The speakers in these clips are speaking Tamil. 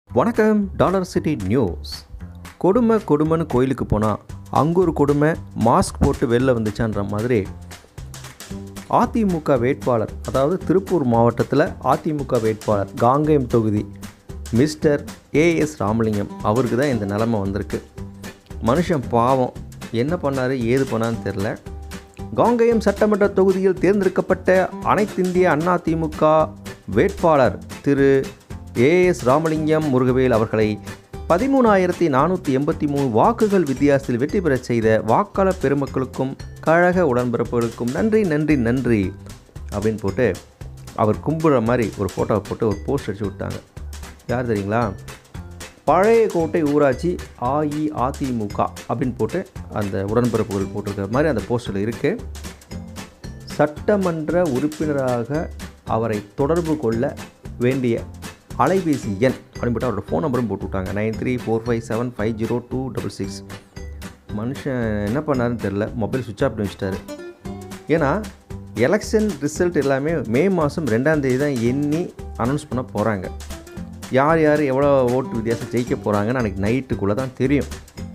வணக்கம் டாலர் சிட்டி நியூஸ் கொடுமை கொடுமைன்னு கோயிலுக்கு போனால் அங்கே ஒரு கொடுமை மாஸ்க் போட்டு வெளில வந்துச்சான்ற மாதிரி அதிமுக வேட்பாளர் அதாவது திருப்பூர் மாவட்டத்தில் அதிமுக வேட்பாளர் காங்கேயம் தொகுதி மிஸ்டர் ஏஎஸ் ராமலிங்கம் அவருக்கு தான் இந்த நிலமை வந்திருக்கு மனுஷன் பாவம் என்ன பண்ணார் ஏது பண்ணான்னு தெரில காங்கேயம் சட்டமன்ற தொகுதியில் தேர்ந்தெடுக்கப்பட்ட அனைத்திந்திய அண்ணா திமுக வேட்பாளர் திரு ஏஎஸ் ராமலிங்கம் முருகவேல் அவர்களை பதிமூணாயிரத்தி நானூற்றி எண்பத்தி மூணு வாக்குகள் வித்தியாசத்தில் வெற்றி பெறச் செய்த வாக்காளர் பெருமக்களுக்கும் கழக உடன்பிறப்புகளுக்கும் நன்றி நன்றி நன்றி அப்படின்னு போட்டு அவர் கும்பிட்ற மாதிரி ஒரு ஃபோட்டோவை போட்டு ஒரு போஸ்ட் அடிச்சு விட்டாங்க யார் தெரியுங்களா பழைய கோட்டை ஊராட்சி அஇஅதிமுக அப்படின்னு போட்டு அந்த உடன்பிறப்புகள் போட்டிருக்கிற மாதிரி அந்த போஸ்டரில் இருக்குது சட்டமன்ற உறுப்பினராக அவரை தொடர்பு கொள்ள வேண்டிய அலைபேசி எண் அப்படின்னு போட்டு அவரோட ஃபோன் நம்பரும் போட்டு விட்டாங்க nine three four five seven five zero two double six மனுஷன் என்ன பண்ணாருன்னு தெரில மொபைல் சுவிட்ச் ஆஃப் பண்ணி வச்சிட்டாரு ஏன்னா எலெக்ஷன் ரிசல்ட் எல்லாமே மே மாதம் ரெண்டாம் தேதி தான் எண்ணி அனௌன்ஸ் பண்ண போகிறாங்க யார் யார் எவ்வளோ ஓட்டு வித்தியாசம் ஜெயிக்க போகிறாங்கன்னு அன்றைக்கி நைட்டுக்குள்ளே தான் தெரியும்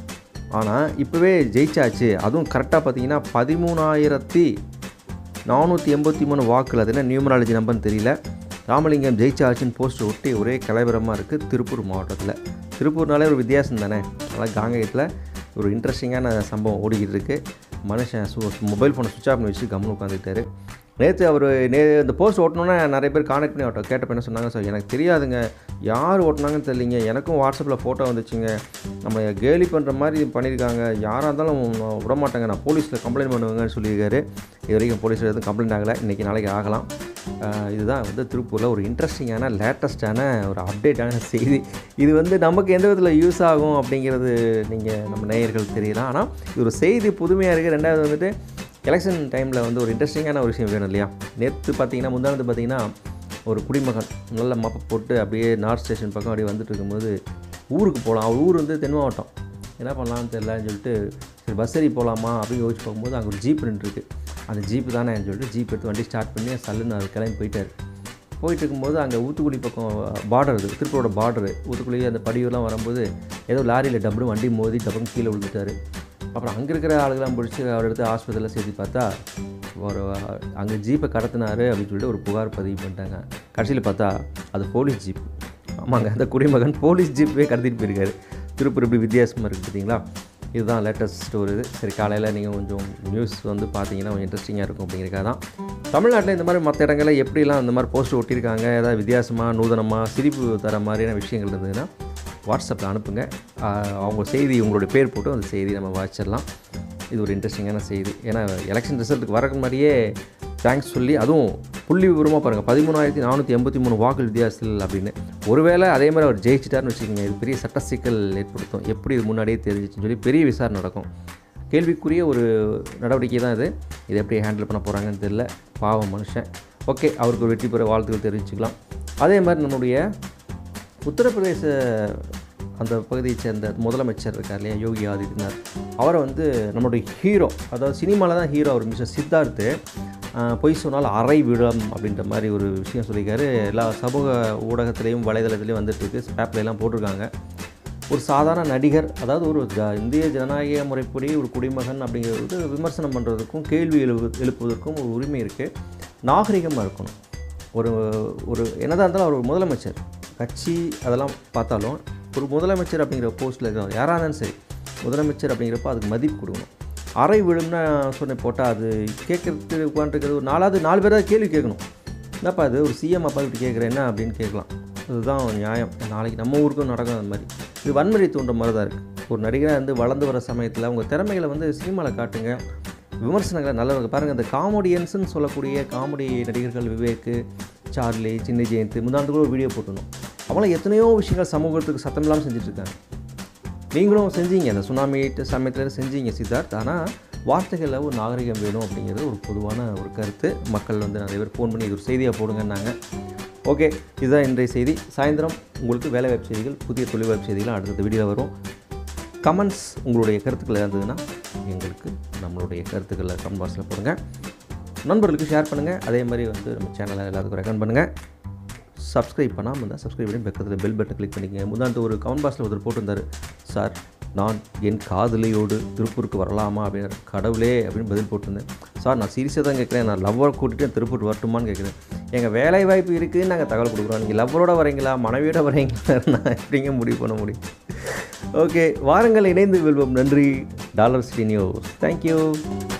ஆனால் இப்போவே ஜெயிச்சாச்சு அதுவும் கரெக்டாக பார்த்தீங்கன்னா பதிமூணாயிரத்தி நானூற்றி எண்பத்தி மூணு வாக்குகள் அது என்ன நியூமராலஜி நம்பர்னு தெரியல ராமலிங்கம் ஜெயிச்சாச்சுன்னு போஸ்டர் ஒட்டி ஒரே கலைபரமாக இருக்குது திருப்பூர் மாவட்டத்தில் திருப்பூர்னாலே ஒரு வித்தியாசம் தானே அதனால் காங்கேயத்தில் ஒரு இன்ட்ரெஸ்டிங்கான சம்பவம் ஓடிக்கிட்டு இருக்குது மனுஷன் சு மொபைல் ஃபோனை சுவிச் ஆஃப் பண்ணி வச்சு கம்முன்னு உட்காந்துக்கிட்டாரு நேற்று அவர் நே இந்த போஸ்ட் ஓட்டணுன்னே நிறைய பேர் கான்டாக்ட் பண்ணி அவர்கிட்ட கேட்டப்ப என்ன சொன்னாங்க சார் எனக்கு தெரியாதுங்க யார் ஓட்டினாங்கன்னு தெரியலிங்க எனக்கும் வாட்ஸ்அப்பில் ஃபோட்டோ வந்துச்சுங்க நம்ம கேலி பண்ணுற மாதிரி பண்ணியிருக்காங்க யாராக இருந்தாலும் நான் விட மாட்டாங்க நான் போலீஸில் கம்ப்ளைண்ட் பண்ணுவேங்கன்னு சொல்லியிருக்காரு இது வரைக்கும் போலீஸில் எதுவும் கம்ப்ளைண்ட் ஆகலை இன்றைக்கி நாளைக்கு ஆகலாம் ஆஹ் இதுதான் வந்து திருப்பூரில் ஒரு இன்ட்ரெஸ்டிங்கான லேட்டஸ்டான ஒரு அப்டேட்டான செய்தி இது வந்து நமக்கு எந்த விதத்தில் யூஸ் ஆகும் அப்படிங்கிறது நீங்கள் நம்ம நேயர்கள் தெரியலாம் ஆனால் இது ஒரு செய்தி புதுமையாக இருக்குது ரெண்டாவது வந்துட்டு எலெக்ஷன் டைமில் வந்து ஒரு இன்ட்ரெஸ்டிங்கான ஒரு விஷயம் வேணும் இல்லையா நேற்று பார்த்தீங்கன்னா முந்தானது பார்த்தீங்கன்னா ஒரு குடிமகன் நல்ல மப்பை போட்டு அப்படியே நார்த் ஸ்டேஷன் பக்கம் அப்படியே வந்துட்டு இருக்கும்போது ஊருக்கு போகலாம் அவர் ஊர் வந்து தென் மாவட்டம் என்ன பண்ணலாம்னு தெரியலன்னு சொல்லிட்டு சரி பஸ் ஏறி போகலாமா அப்படின்னு யோசிச்சு பார்க்கும்போது அங்கே ஒரு ஜீப் நின்றுருக்கு அந்த ஜீப்பு தானேன்னு சொல்லிட்டு ஜீப் எடுத்து வண்டி ஸ்டார்ட் பண்ணி சல்லுன்னு அவர் கிளம்பி போயிட்டார் போயிட்டு இருக்கும்போது அங்கே ஊத்துக்குடி பக்கம் பார்டர் இது திருப்பூரோட பார்டரு ஊத்துக்குடி அந்த படியூர்லாம் வரும்போது ஏதோ லாரியில் டப்புனு வண்டி மோதி டப்புன்னு கீழே விழுந்துட்டாரு அப்புறம் அங்கே இருக்கிற ஆளுகளாம் பிடிச்சி அவர் எடுத்து ஹாஸ்பிட்டலில் சேர்த்து பார்த்தா ஒரு அங்கே ஜீப்பை கடத்தினாரு அப்படின்னு சொல்லிட்டு ஒரு புகார் பதிவு பண்ணிட்டாங்க கடைசியில் பார்த்தா அது போலீஸ் ஜீப் ஆமாங்க அந்த குடிமகன் போலீஸ் ஜீப்பே கடத்திட்டு போயிருக்காரு திருப்பூர் இப்படி வித்தியாசமாக இருக்குது பார்த்தீங்களா இதுதான் லேட்டஸ்ட் ஒரு இது சரி காலையில் நீங்கள் கொஞ்சம் நியூஸ் வந்து பார்த்தீங்கன்னா கொஞ்சம் இன்ட்ரெஸ்டிங்காக இருக்கும் அப்படிங்கிறக்காக தான் தமிழ்நாட்டில் இந்த மாதிரி மற்ற இடங்களில் எப்படிலாம் இந்த மாதிரி போஸ்ட் ஒட்டியிருக்காங்க ஏதாவது வித்தியாசமாக நூதனமாக சிரிப்பு தர மாதிரியான விஷயங்கள் இருந்ததுன்னா வாட்ஸ்அப்பில் அனுப்புங்க ஆஹ் அவங்க செய்தி உங்களுடைய பேர் போட்டு அந்த செய்தி நம்ம வாசிச்சிடலாம் இது ஒரு இன்ட்ரெஸ்டிங்கான செய்தி ஏன்னா எலெக்ஷன் ரிசல்ட்டுக்கு வரக்கு மாதிரியே தேங்க்ஸ் சொல்லி அதுவும் புள்ளி விவரமாக பாருங்கள் பதிமூணாயிரத்தி நானூற்றி எண்பத்தி மூணு வாக்கு வித்தியாசத்தில் அப்படின்னு ஒருவேளை அதே மாதிரி அவர் ஜெயிச்சிட்டாருன்னு வச்சுக்கோங்க இது பெரிய சட்ட சிக்கல் ஏற்படுத்தும் எப்படி இது முன்னாடியே தெரிஞ்சிச்சுன்னு சொல்லி பெரிய விசாரணை நடக்கும் கேள்விக்குரிய ஒரு நடவடிக்கை தான் இது இதை எப்படி ஹேண்டில் பண்ண போகிறாங்கன்னு தெரியல பாவம் மனுஷன் ஓகே அவருக்கு ஒரு வெற்றி பெற வாழ்த்துக்கள் தெரிவிச்சுக்கலாம் அதே மாதிரி நம்மளுடைய உத்தரப்பிரதேச அந்த பகுதியை சேர்ந்த முதலமைச்சர் இருக்கார் இல்லையா யோகி ஆதித்யநாத் அவரை வந்து நம்மளுடைய ஹீரோ அதாவது சினிமாவில் தான் ஹீரோ அவர் மிஸ்டர் சித்தார்த்து ஆஹ், பொய் சொன்னால் அரை விழம் அப்படின்ற மாதிரி ஒரு விஷயம் சொல்லியிருக்காரு எல்லா சமூக ஊடகத்துலேயும் வலைதளத்துலேயும் வந்துட்டுருக்கு பேப்பர்லாம் போட்டிருக்காங்க ஒரு சாதாரண நடிகர் அதாவது ஒரு ஜ- இந்திய ஜனநாயக முறைப்படி ஒரு குடிமகன் அப்படிங்கிறது விமர்சனம் பண்ணுறதுக்கும் கேள்வி எழுப்பு எழுப்புவதற்கும் ஒரு உரிமை இருக்குது நாகரிகமாக இருக்கணும் ஒரு ஒரு என்னதான் இருந்தாலும் அவர் ஒரு முதலமைச்சர் கட்சி அதெல்லாம் பார்த்தாலும் ஒரு முதலமைச்சர் அப்படிங்கிற போஸ்ட்டில் இருக்கிற யாராக இருந்தாலும் சரி முதலமைச்சர் அப்படிங்கிறப்ப அதுக்கு மதிப்பு கொடுக்கணும் அரை விழும்னா சொன்ன போட்டால் அது கேட்குறது உட்காந்துருக்கிறது ஒரு நாலாவது நாலு பேராவது கேள்வி கேட்கணும் என்னப்பா அது ஒரு சிஎம் அப்பா இப்படி கேட்குறேன் என்ன அப்படின்னு கேட்கலாம் அதுதான் ஒரு நியாயம் நாளைக்கு நம்ம ஊருக்கும் நடக்கும் அந்த மாதிரி இது வன்முறை தூண்டுற மாதிரி தான் இருக்குது ஒரு நடிகராக வந்து வளர்ந்து வர சமயத்தில் உங்கள் திறமைகளை வந்து சினிமாவில் காட்டுங்க விமர்சனங்களை நல்லவங்க பாருங்கள் இந்த காமெடியன்ஸ்னு சொல்லக்கூடிய காமெடி நடிகர்கள் விவேக்கு சார்லி சின்ன ஜெயந்த் முந்தாண்டு கூட ஒரு வீடியோ போட்டணும் அவங்களாம் எத்தனையோ விஷயங்கள் சமூகத்துக்கு சத்தம் இல்லாமல் செஞ்சுட்ருக்காங்க நீங்களும் செஞ்சீங்க அந்த சுனாமி சமயத்தில் செஞ்சீங்க சித்தார்த் ஆனால் வார்த்தைகளில் ஒரு நாகரிகம் வேணும் அப்படிங்கிறது ஒரு பொதுவான ஒரு கருத்து மக்கள் வந்து நிறைய பேர் ஃபோன் பண்ணி இது ஒரு செய்தியாக போடுங்கன்னாங்க ஓகே இதுதான் இன்றைய செய்தி சாயந்தரம் உங்களுக்கு வேலை வாய்ப்பு செய்திகள் புதிய தொழில் வாய்ப்பு செய்திகள் அடுத்தடுத்த வீடியோவில் வரும் கமெண்ட்ஸ் உங்களுடைய கருத்துக்கள் இருந்ததுன்னா எங்களுக்கு நம்மளுடைய கருத்துக்களை கமெண்ட் பாக்ஸில் போடுங்க நண்பர்களுக்கு ஷேர் பண்ணுங்கள் அதே மாதிரி வந்து நம்ம சேனலை எல்லாத்துக்கும் ரெக்கமெண்ட் பண்ணுங்கள் சப்ஸ்கிரைப் பண்ணாமல் இருந்தால் சப்ஸ்கிரைப் பண்ணி பக்கத்தில் பெல் பட்டன் கிளிக் பண்ணிக்கங்க முந்தாண்டு ஒரு கமெண்ட் பாக்ஸில் ஒருத்தர் போட்டிருந்தார் சார் நான் என் காதலியோடு திருப்பூருக்கு வரலாமா அப்படின்னு கடவுளே அப்படின்னு பதில் போட்டிருந்தேன் சார் நான் சீரியஸாக தான் கேட்குறேன் நான் லவ்வர் கூட்டிகிட்டு திருப்பூர் வரட்டுமான்னு கேட்குறேன் எங்கள் வேலை வாய்ப்பு இருக்குதுன்னு நாங்கள் தகவல் கொடுக்குறோம் நீங்கள் லவ்வரோட வரீங்களா மனைவியோட வரீங்களா நான் எப்படிங்க முடிவு பண்ண முடியும் ஓகே வாருங்கள் இணைந்து வெல்வோம் நன்றி டாலர் சிட்டி நியூஸ் தேங்க்யூ